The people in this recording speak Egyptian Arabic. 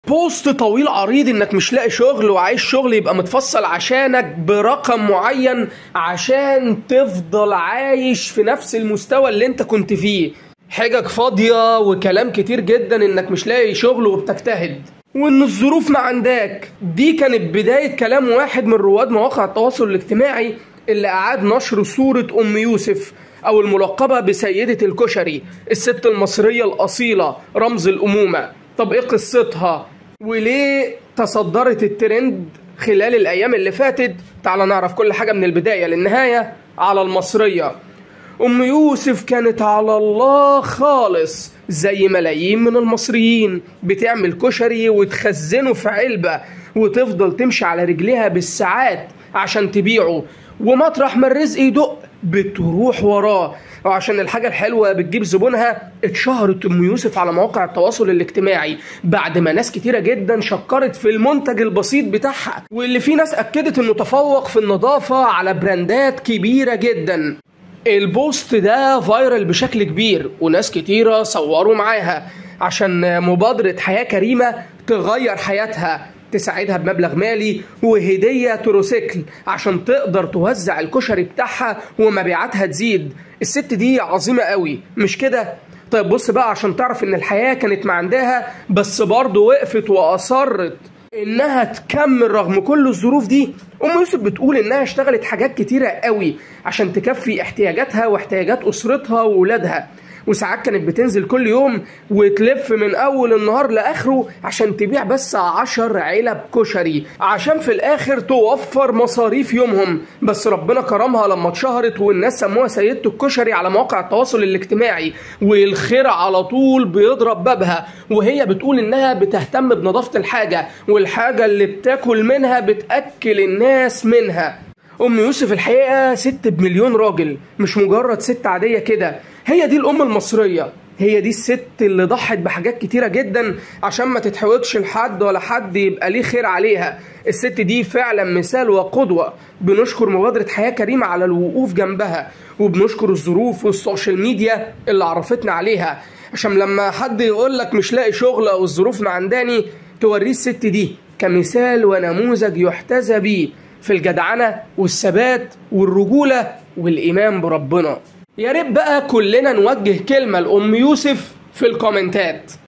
بوست طويل عريض انك مش لاقي شغل وعايز شغل يبقى متفصل عشانك برقم معين عشان تفضل عايش في نفس المستوى اللي انت كنت فيه حجج فاضية وكلام كتير جدا انك مش لاقي شغل وبتجتهد وان الظروف ما عندك دي كانت بداية كلام واحد من رواد مواقع التواصل الاجتماعي اللي أعاد نشر صورة أم يوسف أو الملقبة بسيدة الكشري الست المصرية الأصيلة رمز الأمومة طب إيه قصتها وليه تصدرت الترند خلال الأيام اللي فاتت تعال نعرف كل حاجة من البداية للنهاية على المصرية أم يوسف كانت على الله خالص زي ملايين من المصريين بتعمل كشري وتخزنه في علبة وتفضل تمشي على رجليها بالساعات عشان تبيعه ومطرح ما الرزق يدق بتروح وراه وعشان الحاجة الحلوة بتجيب زبونها اتشهرت أم يوسف على مواقع التواصل الاجتماعي بعد ما ناس كتيرة جدا شكرت في المنتج البسيط بتاعها واللي فيه ناس أكدت إنه تفوق في النظافة على براندات كبيرة جدا البوست ده فايرال بشكل كبير وناس كتيرة صوروا معاها عشان مبادرة حياة كريمة تغير حياتها تساعدها بمبلغ مالي وهدية تروسيكل عشان تقدر توزع الكشري بتاعها ومبيعاتها تزيد الست دي عظيمة قوي مش كده؟ طيب بص بقى عشان تعرف ان الحياة كانت معندها بس برضه وقفت وأصرت انها تكمل رغم كل الظروف دي ام يوسف بتقول انها اشتغلت حاجات كتيرة قوي عشان تكفي احتياجاتها واحتياجات اسرتها واولادها وساعات كانت بتنزل كل يوم وتلف من اول النهار لاخره عشان تبيع بس عشر علب كشري عشان في الاخر توفر مصاريف يومهم بس ربنا كرمها لما اتشهرت والناس سموها سيدة الكشري على مواقع التواصل الاجتماعي والخير على طول بيضرب بابها وهي بتقول انها بتهتم بنظافة الحاجة والحاجة اللي بتاكل منها بتأكل الناس منها ام يوسف الحقيقه ست بمليون راجل مش مجرد ست عاديه كده هي دي الام المصريه هي دي الست اللي ضحت بحاجات كتيرة جدا عشان ما تتحوجش لحد ولا حد يبقى ليه خير عليها الست دي فعلا مثال وقدوة بنشكر مبادرة حياة كريمة على الوقوف جنبها وبنشكر الظروف والسوشيال ميديا اللي عرفتنا عليها عشان لما حد يقول لك مش لاقي شغل او الظروف معنداني توريه الست دي كمثال ونموذج يحتذى بيه في الجدعنة والثبات والرجولة والإيمان بربنا يا ريت بقى كلنا نوجه كلمة لأم يوسف في الكومنتات